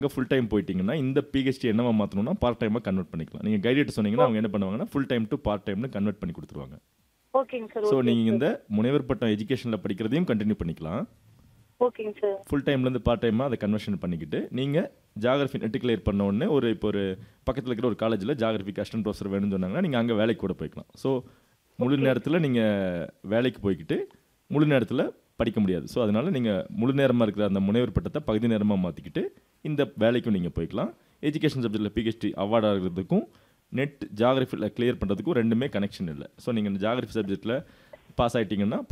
அங்கே full time போயிட்டீங்கன்னா இந்த பிஹெச்டி என்னவா மாற்றணும்னா பார்ட் டைமாக கன்வெர்ட் பண்ணிக்கலாம் நீங்கள் கைடிட்டு சொன்னீங்கன்னா அவங்க என்ன பண்ணுவாங்கன்னா ஃபுல் டைம் டு பார்ட் டைம்னு கன்வெர்ட் பண்ணி கொடுத்துருவாங்க ஓகேங்க சார் ஸோ ஓகே நீங்கள் இந்த முனைவர் பட்டம் எஜுகேஷனில் படிக்கிறதையும் கண்டினியூ பண்ணிக்கலாம் ஓகேங்க சார் ஃபுல் டைம்லேருந்து பார்ட் டைமாக அதை கன்வர்ஷன் பண்ணிக்கிட்டு நீங்கள் ஜாகிரஃபி நெட்டு கிளியர் பண்ண உடனே ஒரு இப்போ ஒரு பக்கத்தில் இருக்கிற ஒரு காலேஜில் ஜாகிரஃபிக்கு அசிஸ்டன்ட் ப்ரொஃபஸர் வேணும்னு சொன்னாங்கன்னா நீங்கள் அங்கே வேலைக்கு கூட போய்க்கலாம் ஸோ முழு நேரத்தில் நீங்கள் வேலைக்கு போய்க்கிட்டு முழு நேரத்தில் படிக்க முடியாது ஸோ அதனால் நீங்கள் முழு நேரமாக இருக்கிற அந்த முனைவர் பட்டத்தை பகுதி நேரமாக மாற்றிக்கிட்டு இந்த வேலைக்கும் நீங்கள் போய்க்கலாம் எஜுகேஷன் சப்ஜெக்டில் பிஹெச்டி அவார்ட் ஆகிறதுக்கும் நெட் ஜாகிரஃபியில் கிளியர் பண்ணுறதுக்கும் ரெண்டுமே கனெக்ஷன் இல்லை ஸோ நீங்கள் இந்த ஜாகிரஃபி சப்ஜெக்ட்டில் பாஸ் ஆகிட்டிங்கன்னா